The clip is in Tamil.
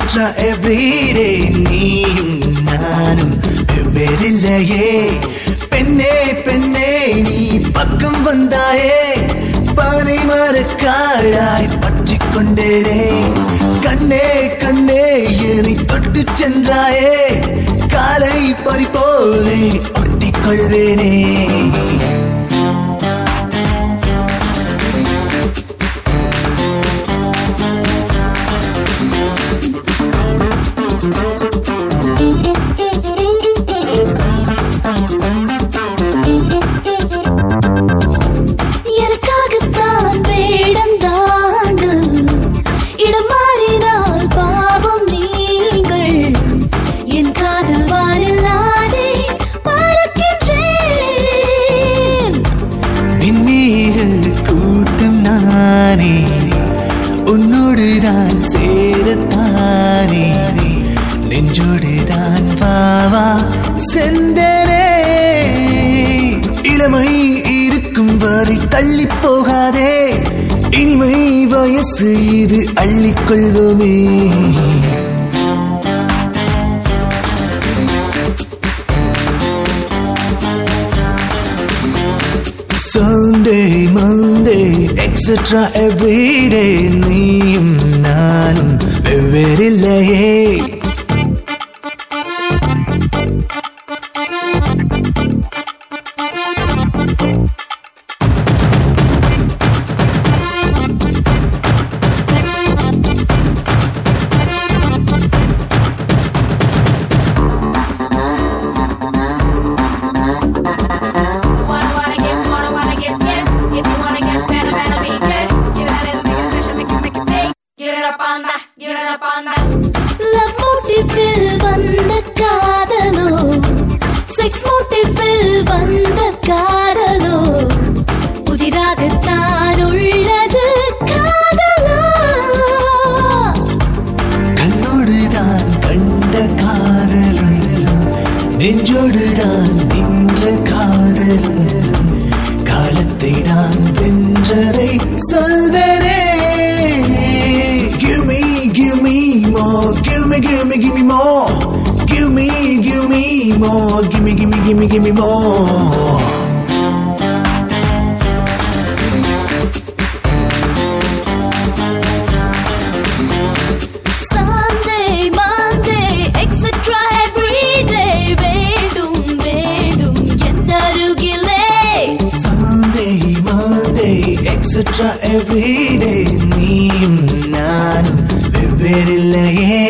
எக்ஸட்ரா எவ்ரிடே நீயும் நானும் வெவ்வேறில்லையே பெண்ணே பெண்ணே நீ பக்கம் வந்தாயே பானை மரக்காடாய் பற்றி கொண்டேனே கண்ணே கண்ணே என்னை தொட்டு சென்றாயே காலை பறிப்போலே ஒட்டிக் கொள்வேனே எனக்காகத்தான் வேடம் தாங்கள் இடம் மாறினால் பாவம் நீங்கள் என் காதல் வாரில் நானே பறக்கின்றேன் விண்மீக கூட்டம் நானே உன்னோடு தான் சேரத்தானே நெஞ்சோடு தான் பாவா செந்தனே இளமை இருக்கும் வரை தள்ளி போகாதே இனிமை வயசு இது அள்ளிக்கொள்வோமே Sunday, Monday, etc. every day நீயும் நானும் வெவ்வேறில்லையே Wanna wanna get, wanna wanna get, yeah. If you wanna get better, better be good. Get a little bigger session, make it, make it big. Get it up on that, get it up on that. Love மோட்டிவில் வந்த காதலோ செக்ஸ் மோட்டிவில் வந்த காதலோ புதிதாகத்தான் உள்ளது காதலா கண்ணோடு தான் கண்ட காதலும் நெஞ்சோடு தான் நின்ற காதலும் காலத்தை தான் வென்றதை சொல்வேனே Give me, give me more, give me, give me, give me more. Give me, give me more, give me, give me, give me, give me more. Sunday Monday etcetera everyday வேண்டும் வேண்டும் என் அருகிலே Sunday, Monday, etc. every day நீயும் நானும் வெவ்வேறில்லையே